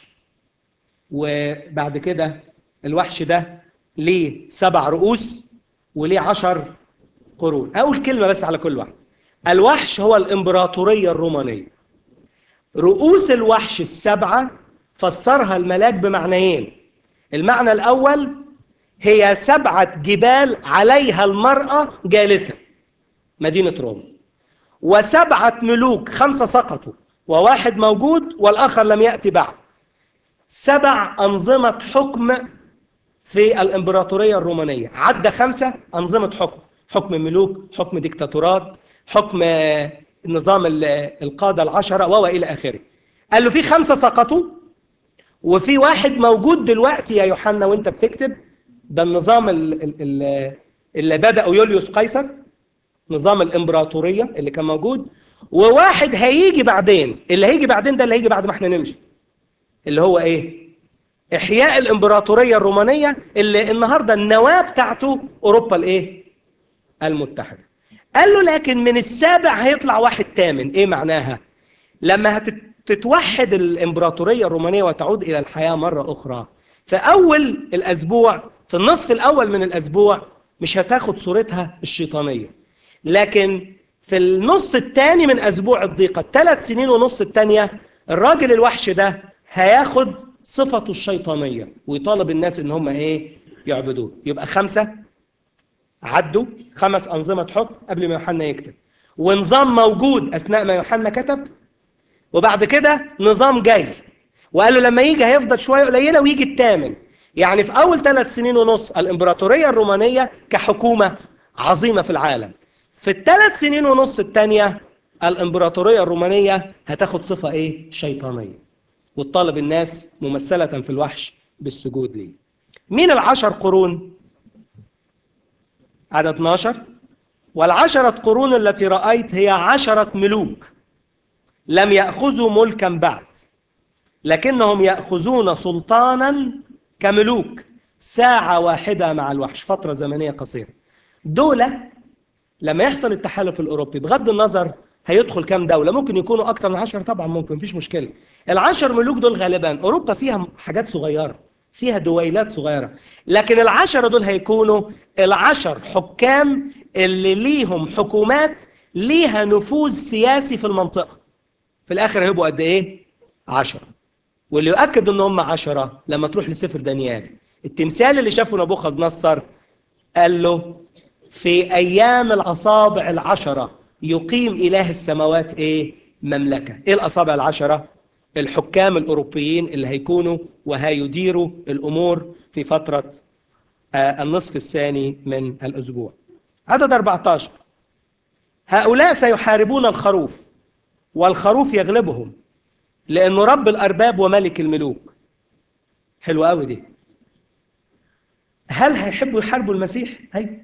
وبعد كده الوحش ده ليه سبع رؤوس وليه عشر قرون أقول كلمة بس على كل واحد الوحش هو الإمبراطورية الرومانية رؤوس الوحش السبعة فسرها الملاك بمعنيين المعنى الأول هي سبعة جبال عليها المرأة جالسة مدينة روما وسبعة ملوك خمسة سقطوا وواحد موجود والآخر لم يأتي بعد سبع أنظمة حكم في الإمبراطورية الرومانية عدى خمسة أنظمة حكم حكم ملوك حكم ديكتاتورات حكم نظام القادة العشرة وإلى آخره قال له في خمسة سقطوا وفي واحد موجود دلوقتي يا يوحنا وانت بتكتب ده النظام اللي بدأه يوليوس قيصر نظام الامبراطورية اللي كان موجود وواحد هيجي بعدين اللي هيجي بعدين ده اللي هيجي بعد ما احنا نمشي اللي هو ايه احياء الامبراطورية الرومانية اللي النهاردة النواة بتاعته اوروبا الايه المتحدة قال له لكن من السابع هيطلع واحد تامن ايه معناها لما هتتوحد الامبراطورية الرومانية وتعود الى الحياة مرة اخرى في اول الاسبوع في النصف الاول من الاسبوع مش هتاخد صورتها الشيطانية لكن في النص الثاني من اسبوع الضيقة الثلاث سنين ونص الثانية الراجل الوحش ده هياخد صفته الشيطانية ويطالب الناس ان هم ايه يعبدوه يبقى خمسة عدوا خمس أنظمة حكم قبل ما يوحنا يكتب ونظام موجود أثناء ما يوحنا كتب وبعد كده نظام جاي وقال له لما يجي هيفضل شوية قليلة ويجي الثامن يعني في أول ثلاث سنين ونص الإمبراطورية الرومانية كحكومة عظيمة في العالم في الثلاث سنين ونص الثانية الإمبراطورية الرومانية هتاخد صفة إيه؟ شيطانية وتطالب الناس ممثلة في الوحش بالسجود ليه مين العشر قرون؟ عدد 12 والعشرة قرون التي رأيت هي عشرة ملوك لم يأخذوا ملكا بعد لكنهم يأخذون سلطانا كملوك ساعة واحدة مع الوحش فترة زمنية قصيرة دولة لما يحصل التحالف الأوروبي بغض النظر هيدخل كام دولة ممكن يكونوا أكتر من عشر طبعا ممكن مفيش مشكلة العشر ملوك دول غالبا أوروبا فيها حاجات صغيرة فيها دويلات صغيرة لكن العشرة دول هيكونوا العشر حكام اللي ليهم حكومات ليها نفوذ سياسي في المنطقة في الآخر هيبقوا قد إيه؟ عشرة واللي يؤكد ان هم عشرة لما تروح لسفر دانيال التمثال اللي شافه نبوخذ نصر قال له في أيام الأصابع العشرة يقيم إله السماوات إيه؟ مملكة إيه الأصابع العشرة؟ الحكام الأوروبيين اللي هيكونوا وهيديروا الأمور في فترة النصف الثاني من الأسبوع عدد 14 هؤلاء سيحاربون الخروف والخروف يغلبهم لأنه رب الأرباب وملك الملوك حلو قوي دي هل هيحبوا يحاربوا المسيح؟ أيوه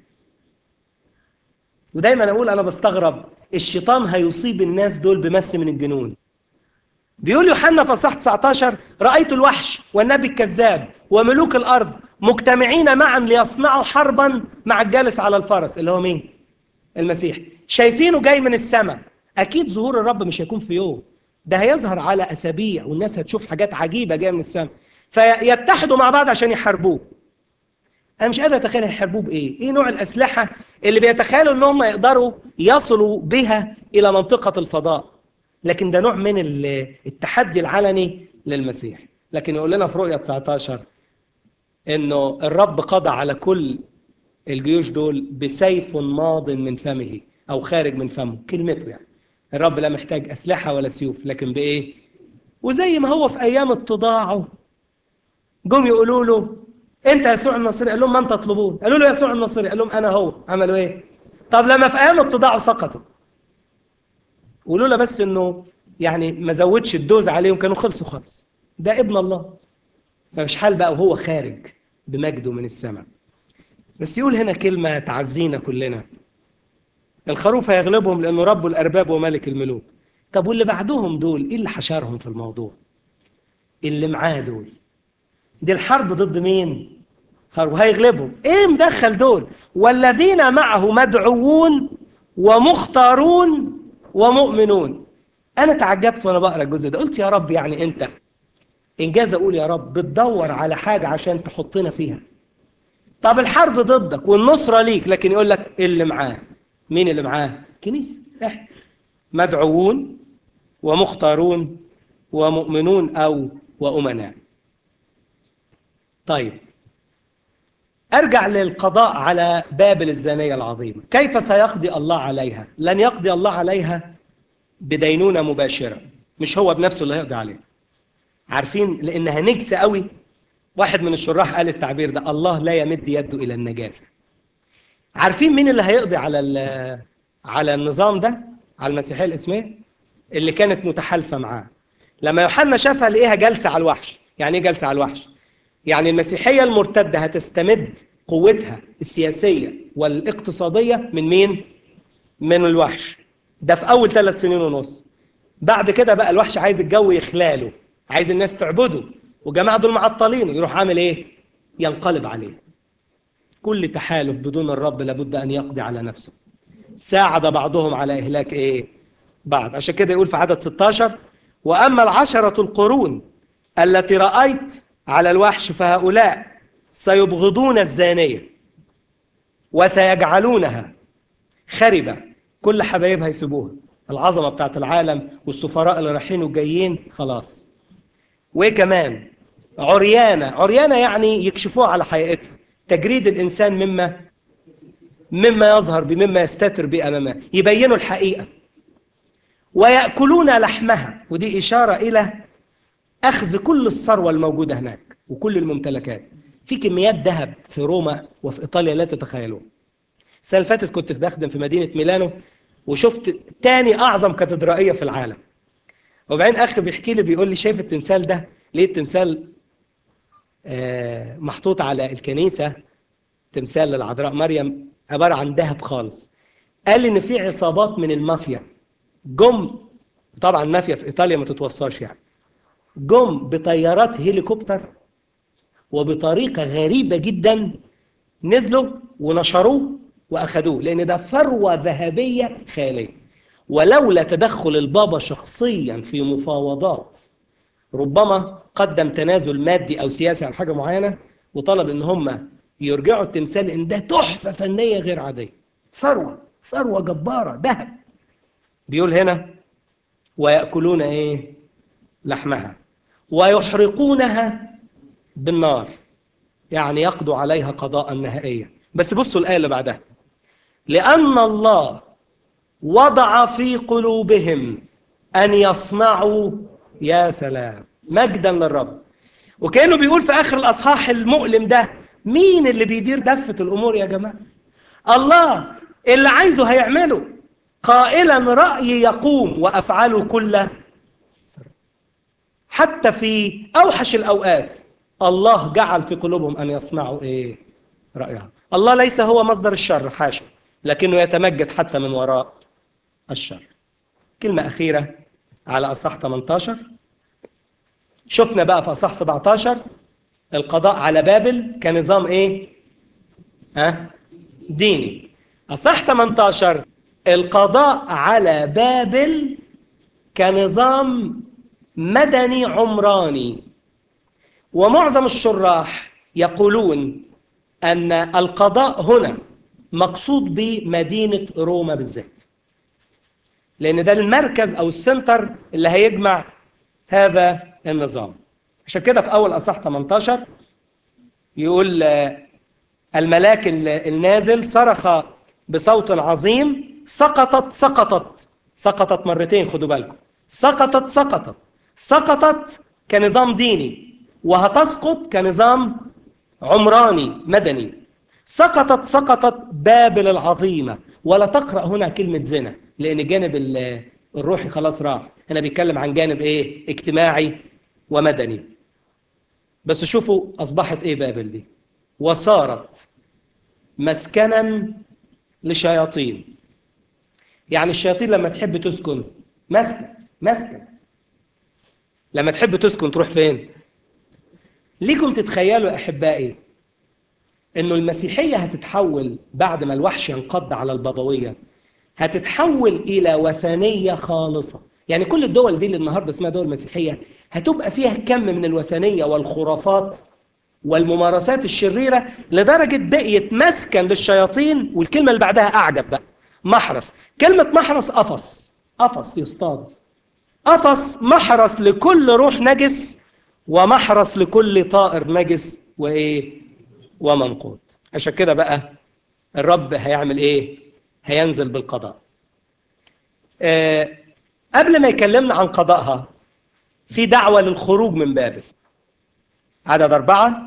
ودايما أقول أنا بستغرب الشيطان هيصيب الناس دول بمس من الجنون بيقول يوحنا في اصحاح 19 رأيت الوحش والنبي الكذاب وملوك الأرض مجتمعين معا ليصنعوا حربا مع الجالس على الفرس اللي هو مين؟ المسيح شايفينه جاي من السماء أكيد ظهور الرب مش هيكون في يوم ده هيظهر على أسابيع والناس هتشوف حاجات عجيبة جاية من السماء فيتحدوا مع بعض عشان يحاربوه أنا مش قادر أتخيل هيحاربوه بإيه إيه نوع الأسلحة اللي بيتخيلوا إن هم يقدروا يصلوا بها إلى منطقة الفضاء لكن ده نوع من التحدي العلني للمسيح لكن يقول لنا في رؤية 19 انه الرب قضى على كل الجيوش دول بسيف ماض من فمه او خارج من فمه كلمته يعني الرب لا محتاج اسلحه ولا سيوف لكن بايه وزي ما هو في ايام اتضاعه جم يقولوا له انت يسوع الناصري قال لهم من تطلبون قالوا له يسوع الناصري قال لهم انا هو عملوا ايه طب لما في ايام اتضاعه سقطوا ولولا بس انه يعني ما زودش الدوز عليهم كانوا خلصوا خالص ده ابن الله فمش حال بقى وهو خارج بمجده من السماء بس يقول هنا كلمة تعزينا كلنا الخروف هيغلبهم لأنه رب الأرباب وملك الملوك طب واللي بعدهم دول إيه اللي حشرهم في الموضوع اللي معاه دول دي الحرب ضد مين خروف هيغلبهم ايه مدخل دول والذين معه مدعوون ومختارون ومؤمنون انا تعجبت وانا بقرا الجزء ده قلت يا رب يعني انت انجاز اقول يا رب بتدور على حاجه عشان تحطنا فيها طب الحرب ضدك والنصره ليك لكن يقول لك اللي معاه مين اللي معاه كنيسه احنا مدعوون ومختارون ومؤمنون او وامناء طيب ارجع للقضاء على بابل الزانيه العظيمه كيف سيقضي الله عليها لن يقضي الله عليها بدينونه مباشره مش هو بنفسه اللي هيقضي عليها عارفين لانها نجسه قوي واحد من الشراح قال التعبير ده الله لا يمد يده الى النجاسه عارفين مين اللي هيقضي على على النظام ده على المسيحيه الاسميه اللي كانت متحالفه معاه لما يوحنا شافها لقيها جالسه على الوحش يعني ايه جالسه على الوحش يعني المسيحيه المرتده هتستمد قوتها السياسيه والاقتصاديه من مين من الوحش ده في اول ثلاث سنين ونص بعد كده بقى الوحش عايز الجو يخلاله عايز الناس تعبده وجماعة دول معطلين يروح عامل ايه ينقلب عليه كل تحالف بدون الرب لابد ان يقضي على نفسه ساعد بعضهم على اهلاك ايه بعض عشان كده يقول في عدد 16 واما العشرة القرون التي رأيت على الوحش فهؤلاء سيبغضون الزانية وسيجعلونها خربة كل حبايبها يسيبوها العظمة بتاعت العالم والسفراء اللي رايحين وجايين خلاص وايه كمان عريانة عريانة يعني يكشفوها على حقيقتها تجريد الإنسان مما مما يظهر بمما يستتر به أمامه يبينوا الحقيقة ويأكلون لحمها ودي إشارة إلى أخذ كل الثروة الموجودة هناك وكل الممتلكات في كميات ذهب في روما وفي إيطاليا لا تتخيلون السنة اللي فاتت كنت بخدم في مدينة ميلانو وشفت تاني أعظم كاتدرائية في العالم وبعدين أخ بيحكي لي بيقول لي شايف التمثال ده ليه التمثال آه محطوط على الكنيسة تمثال للعذراء مريم عبارة عن ذهب خالص قال لي إن في عصابات من المافيا جم طبعا مافيا في إيطاليا ما تتوصاش يعني جم بطيارات هليكوبتر وبطريقة غريبة جدا نزلوا ونشروه وأخذوه لأن ده ثروة ذهبية خيالية ولولا تدخل البابا شخصيا في مفاوضات ربما قدم تنازل مادي أو سياسي عن حاجة معينة وطلب إن هم يرجعوا التمثال لأن ده تحفة فنية غير عادية ثروة ثروة جبارة ذهب بيقول هنا ويأكلون إيه لحمها ويحرقونها بالنار يعني يقضوا عليها قضاء نهائيا بس بصوا الآية اللي بعدها لأن الله وضع في قلوبهم أن يصنعوا يا سلام مجدا للرب وكأنه بيقول في آخر الأصحاح المؤلم ده مين اللي بيدير دفة الأمور يا جماعة الله اللي عايزه هيعمله قائلا رأيي يقوم وأفعله كل حتى في أوحش الأوقات الله جعل في قلوبهم أن يصنعوا إيه رأيها الله ليس هو مصدر الشر حاشا لكنه يتمجد حتى من وراء الشر كلمة أخيرة على أصح 18 شفنا بقى في أصح 17 القضاء على بابل كنظام إيه؟ ها؟ ديني أصح 18 القضاء على بابل كنظام مدني عمراني ومعظم الشراح يقولون أن القضاء هنا مقصود بمدينة روما بالذات لأن ده المركز أو السنتر اللي هيجمع هذا النظام عشان كده في أول أصح 18 يقول الملاك النازل صرخ بصوت عظيم سقطت سقطت سقطت مرتين خدوا بالكم سقطت سقطت سقطت كنظام ديني وهتسقط كنظام عمراني مدني سقطت سقطت بابل العظيمة ولا تقرأ هنا كلمة زنا لأن الجانب الروحي خلاص راح هنا بيتكلم عن جانب إيه اجتماعي ومدني بس شوفوا أصبحت إيه بابل دي وصارت مسكنا لشياطين يعني الشياطين لما تحب تسكن مسكن مسكن لما تحب تسكن تروح فين ليكم تتخيلوا أحبائي أنه المسيحية هتتحول بعد ما الوحش ينقض على البابوية هتتحول إلى وثنية خالصة يعني كل الدول دي اللي النهاردة اسمها دول مسيحية هتبقى فيها كم من الوثنية والخرافات والممارسات الشريرة لدرجة بقيت مسكن للشياطين والكلمة اللي بعدها أعجب بقى محرس كلمة محرس قفص قفص يصطاد قفص محرس لكل روح نجس ومحرس لكل طائر نجس وايه ومنقود عشان كده بقى الرب هيعمل ايه هينزل بالقضاء آه قبل ما يكلمنا عن قضائها في دعوة للخروج من بابل عدد أربعة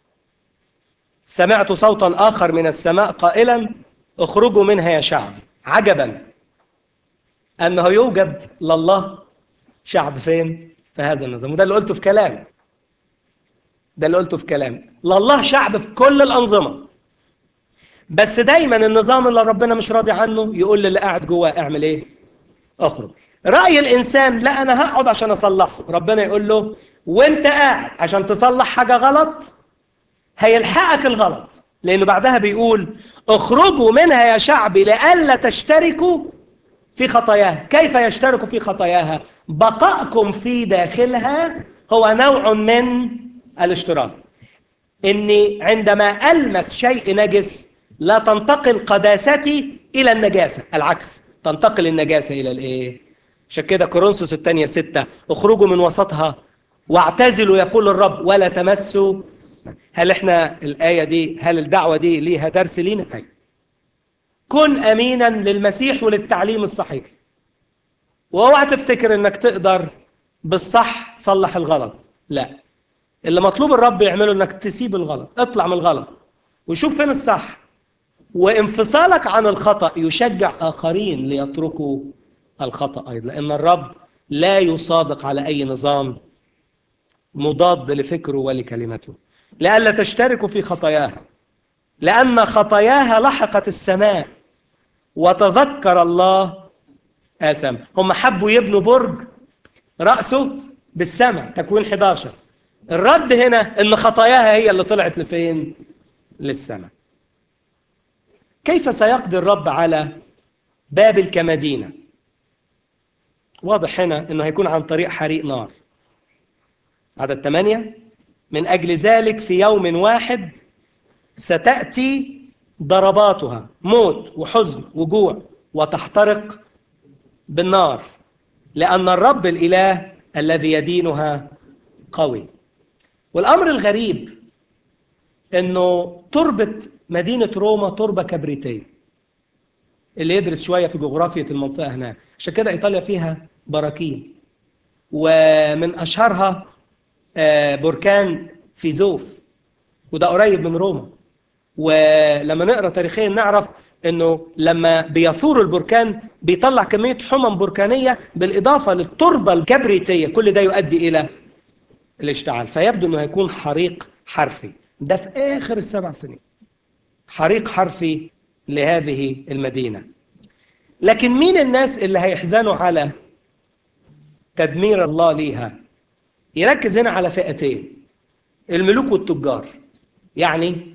سمعت صوتا آخر من السماء قائلا اخرجوا منها يا شعب عجبا أنه يوجد لله شعب فين في هذا النظام وده اللي قلته في كلام ده اللي قلته في كلام لله شعب في كل الأنظمة بس دايما النظام اللي ربنا مش راضي عنه يقول للي قاعد جواه اعمل ايه اخرج رأي الإنسان لا أنا هقعد عشان أصلحه ربنا يقول له وانت قاعد عشان تصلح حاجة غلط هيلحقك الغلط لأنه بعدها بيقول اخرجوا منها يا شعبي لئلا تشتركوا في خطاياها كيف يشتركوا في خطاياها بقائكم في داخلها هو نوع من الاشتراك إني عندما ألمس شيء نجس لا تنتقل قداستي إلى النجاسة العكس تنتقل النجاسة إلى الإيه عشان كده كورنثوس الثانية ستة اخرجوا من وسطها واعتزلوا يقول الرب ولا تمسوا هل احنا الآية دي هل الدعوة دي ليها درس لينا؟ أي كن أمينا للمسيح وللتعليم الصحيح واوعى تفتكر انك تقدر بالصح تصلح الغلط لا اللي مطلوب الرب يعمله انك تسيب الغلط اطلع من الغلط وشوف فين الصح وانفصالك عن الخطأ يشجع آخرين ليتركوا الخطأ أيضا لأن الرب لا يصادق على أي نظام مضاد لفكره ولكلمته لئلا تشتركوا في خطاياها لأن خطاياها لحقت السماء وتذكر الله آسم هم حبوا يبنوا برج رأسه بالسماء تكوين 11 الرد هنا ان خطاياها هي اللي طلعت لفين للسماء كيف سيقضي الرب على بابل كمدينة واضح هنا انه هيكون عن طريق حريق نار عدد ثمانية من أجل ذلك في يوم واحد ستأتي ضرباتها موت وحزن وجوع وتحترق بالنار لأن الرب الإله الذي يدينها قوي والأمر الغريب أنه تربة مدينة روما تربة كبريتية اللي يدرس شوية في جغرافية المنطقة هناك عشان كده إيطاليا فيها براكين ومن أشهرها بركان فيزوف وده قريب من روما ولما نقرا تاريخيا نعرف انه لما بيثور البركان بيطلع كميه حمم بركانيه بالاضافه للتربه الكبريتيه كل ده يؤدي الى الاشتعال فيبدو انه هيكون حريق حرفي ده في اخر السبع سنين حريق حرفي لهذه المدينة لكن مين الناس اللي هيحزنوا على تدمير الله ليها يركز هنا على فئتين الملوك والتجار يعني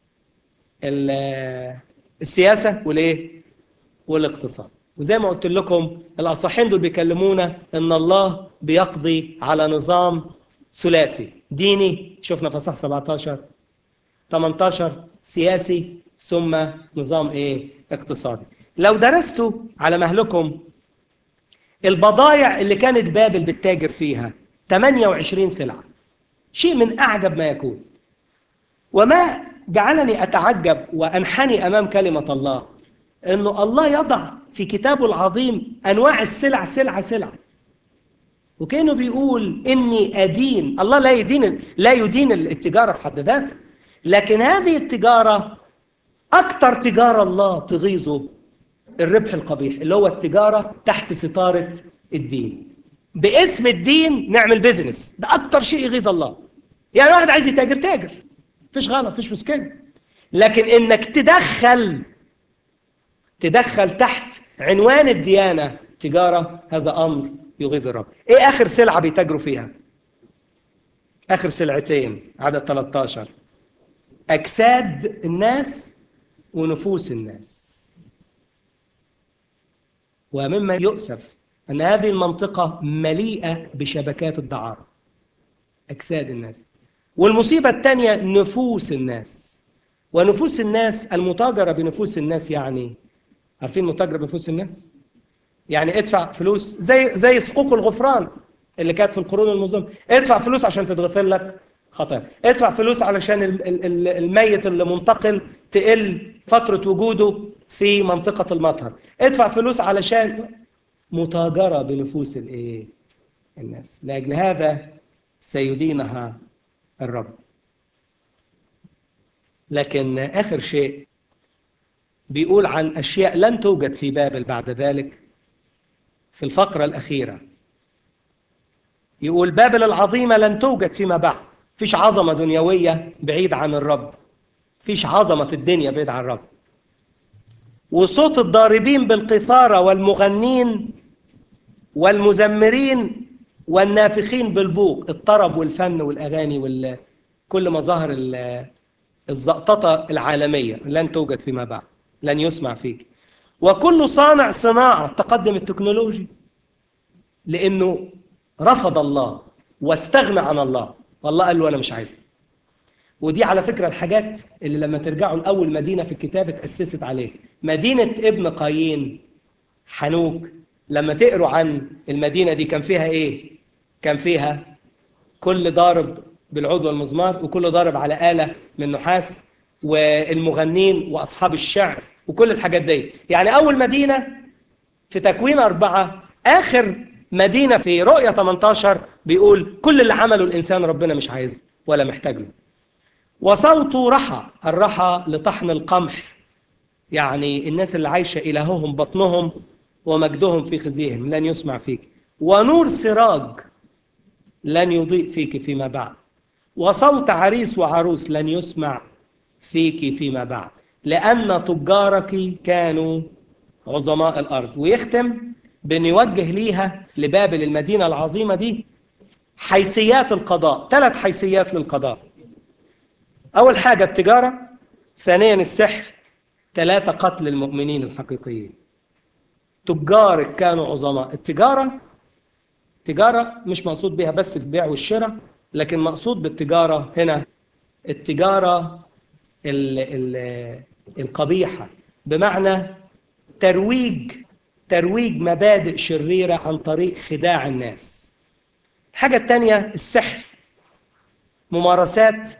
السياسة والايه والاقتصاد وزي ما قلت لكم الأصحين دول بيكلمونا ان الله بيقضي على نظام ثلاثي ديني شفنا في صح 17 18 سياسي ثم نظام ايه اقتصادي لو درستوا على مهلكم البضائع اللي كانت بابل بتتاجر فيها 28 سلعة شيء من أعجب ما يكون وما جعلني أتعجب وأنحني أمام كلمة الله أنه الله يضع في كتابه العظيم أنواع السلع سلعة سلعة وكانه بيقول إني أدين الله لا يدين لا يدين التجارة في حد ذاتها لكن هذه التجارة أكثر تجارة الله تغيظه الربح القبيح اللي هو التجارة تحت ستارة الدين باسم الدين نعمل بيزنس ده أكتر شيء يغيظ الله يعني واحد عايز يتاجر تاجر مفيش غلط مفيش مشكلة لكن إنك تدخل تدخل تحت عنوان الديانة تجارة هذا أمر يغيظ الرب إيه آخر سلعة بيتاجروا فيها آخر سلعتين عدد 13 أجساد الناس ونفوس الناس ومما يؤسف أن هذه المنطقة مليئة بشبكات الدعارة أجساد الناس والمصيبة الثانية نفوس الناس ونفوس الناس المتاجرة بنفوس الناس يعني عارفين متاجرة بنفوس الناس؟ يعني ادفع فلوس زي زي حقوق الغفران اللي كانت في القرون المظلمة ادفع فلوس عشان تتغفر لك خطايا ادفع فلوس علشان الميت اللي منتقل تقل فترة وجوده في منطقة المطهر ادفع فلوس علشان متاجرة بنفوس الايه الناس لأجل هذا سيدينها الرب لكن آخر شيء بيقول عن أشياء لن توجد في بابل بعد ذلك في الفقرة الأخيرة يقول بابل العظيمة لن توجد فيما بعد فيش عظمة دنيوية بعيد عن الرب فيش عظمة في الدنيا بعيد عن الرب وصوت الضاربين بالقيثارة والمغنين والمزمرين والنافخين بالبوق الطرب والفن والأغاني وكل مظاهر الزقططة العالمية لن توجد فيما بعد لن يسمع فيك وكل صانع صناعة تقدم التكنولوجي لأنه رفض الله واستغنى عن الله والله قال له أنا مش عايزها ودي على فكرة الحاجات اللي لما ترجعوا لأول مدينة في الكتاب اتأسست عليه مدينة ابن قايين حنوك لما تقروا عن المدينة دي كان فيها ايه كان فيها كل ضارب بالعود والمزمار وكل ضارب على آلة من نحاس والمغنين وأصحاب الشعر وكل الحاجات دي يعني أول مدينة في تكوين أربعة آخر مدينة في رؤية 18 بيقول كل اللي عمله الإنسان ربنا مش عايزه ولا محتاج له وصوت رحى الرحى لطحن القمح يعني الناس اللي عايشة إلههم بطنهم ومجدهم في خزيهم لن يسمع فيك ونور سراج لن يضيء فيك فيما بعد وصوت عريس وعروس لن يسمع فيك فيما بعد لأن تجارك كانوا عظماء الأرض ويختم بأن يوجه ليها لبابل المدينة العظيمة دي حيثيات القضاء ثلاث حيثيات للقضاء أول حاجة التجارة ثانيا السحر ثلاثة قتل المؤمنين الحقيقيين تجارك كانوا عظماء التجارة تجارة مش مقصود بها بس البيع والشراء لكن مقصود بالتجارة هنا التجارة ال ال القبيحة بمعنى ترويج ترويج مبادئ شريرة عن طريق خداع الناس الحاجة الثانية السحر ممارسات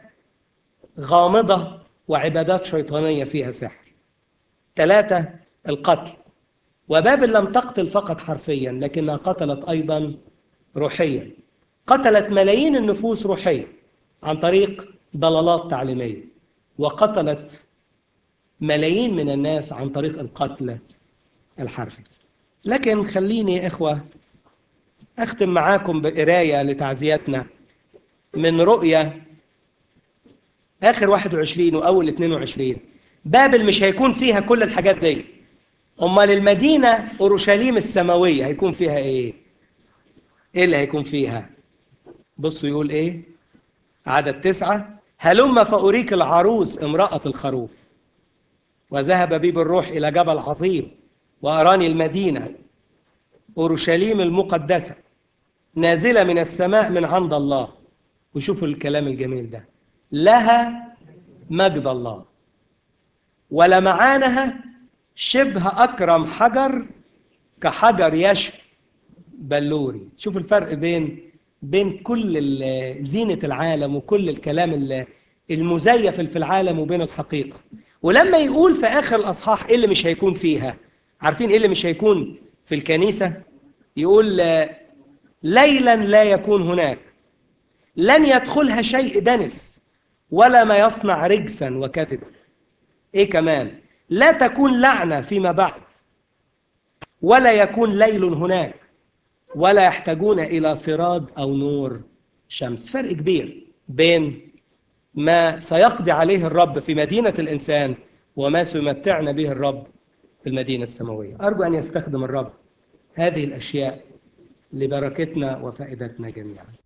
غامضة وعبادات شيطانية فيها سحر ثلاثة القتل وبابل لم تقتل فقط حرفيا لكنها قتلت أيضا روحيا قتلت ملايين النفوس روحيا عن طريق ضلالات تعليمية وقتلت ملايين من الناس عن طريق القتل الحرفي لكن خليني يا إخوة أختم معاكم بقراية لتعزيتنا من رؤية آخر 21 وأول 22 بابل مش هيكون فيها كل الحاجات دي امال المدينه اورشليم السماويه هيكون فيها ايه ايه اللي هيكون فيها بصوا يقول ايه عدد تسعة هلم فأريك العروس امرأة الخروف وذهب بي بالروح إلى جبل عظيم وأراني المدينة أورشليم المقدسة نازلة من السماء من عند الله وشوفوا الكلام الجميل ده لها مجد الله ولمعانها شبه أكرم حجر كحجر يشب بلوري شوف الفرق بين بين كل زينة العالم وكل الكلام المزيف في العالم وبين الحقيقة ولما يقول في آخر الأصحاح إيه اللي مش هيكون فيها عارفين إيه اللي مش هيكون في الكنيسة يقول ليلا لا يكون هناك لن يدخلها شيء دنس ولا ما يصنع رجسا وكذبا ايه كمان لا تكون لعنة فيما بعد ولا يكون ليل هناك ولا يحتاجون إلى سراد أو نور شمس فرق كبير بين ما سيقضي عليه الرب في مدينة الإنسان وما سيمتعنا به الرب في المدينة السماوية أرجو أن يستخدم الرب هذه الأشياء لبركتنا وفائدتنا جميعا